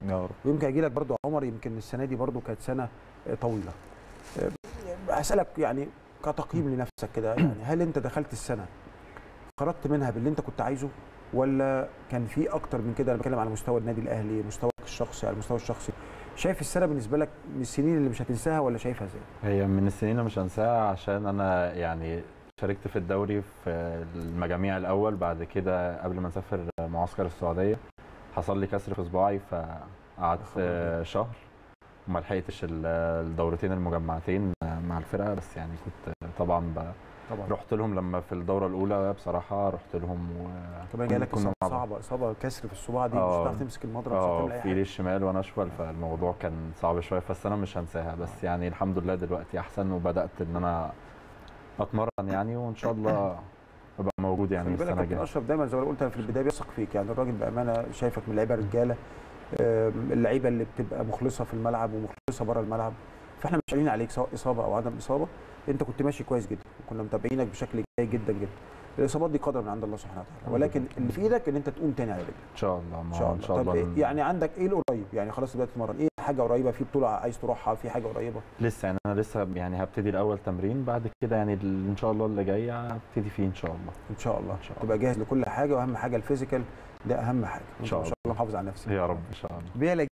يا رب ويمكن اجي لك برضو يا عمر يمكن السنه دي برضو كانت سنه آه، طويله آه، هسالك يعني كتقييم لنفسك كده يعني هل انت دخلت السنه خرجت منها باللي انت كنت عايزه ولا كان في اكتر من كده انا بتكلم على مستوى النادي الاهلي مستواك الشخصي على المستوى الشخصي شايف السنه بالنسبه لك من السنين اللي مش هتنساها ولا شايفها ازاي هي من السنين اللي مش هنساها عشان انا يعني شاركت في الدوري في المجاميع الاول بعد كده قبل ما اسافر معسكر السعوديه حصل لي كسر في صباعي فقعدت خبر شهر وما لحقتش ال- الدورتين المجمعتين مع الفرقه بس يعني كنت طبعا ب- طبعا رحت لهم لما في الدوره الاولى بصراحه رحت لهم و كمان جالك كنا اصابه مع بعض. صعبه اصابه كسر في الصباع دي مش آه. هتعرف تمسك المضرب مش هتعمل اه اي في حاجه لي الشمال وانا اشول فالموضوع كان صعب شويه بس انا مش هنساها بس يعني الحمد لله دلوقتي احسن وبدات ان انا اتمرن يعني وان شاء الله ابقى موجود يعني خلي بالك السنه كابتن الجايه اشرف دايما زي ما قلت في البدايه بيثق فيك يعني الراجل بامانه شايفك من اللعيبه الرجاله آم، اللعيبه اللي بتبقى مخلصه في الملعب ومخلصه بره الملعب فاحنا مش قايلين عليك سواء اصابه او عدم اصابه انت كنت ماشي كويس جدا وكنا متابعينك بشكل جيد جدا جدا الاصابات دي قدر من عند الله سبحانه وتعالى ولكن اللي في ايدك ان انت تقوم تاني على رجلك ان شاء الله ان ما شاء هو الله ان شاء طب الله إيه يعني عندك ايه القريب يعني خلاص دلوقتي تتمرن ايه حاجه قريبه في بطوله عايز تروحها في حاجه قريبه لسه يعني انا لسه يعني هبتدي الاول تمرين بعد كده يعني ال- ان شاء الله اللي جاي هبتدي فيه ان شاء الله ان شاء الله إن شاء الله. تبقى جاهز لكل حاجه واهم حاجه الفيزيكال ده اهم حاجه إن شاء ان شاء الله محافظ على نفسك يا رب ان شاء الله بيلا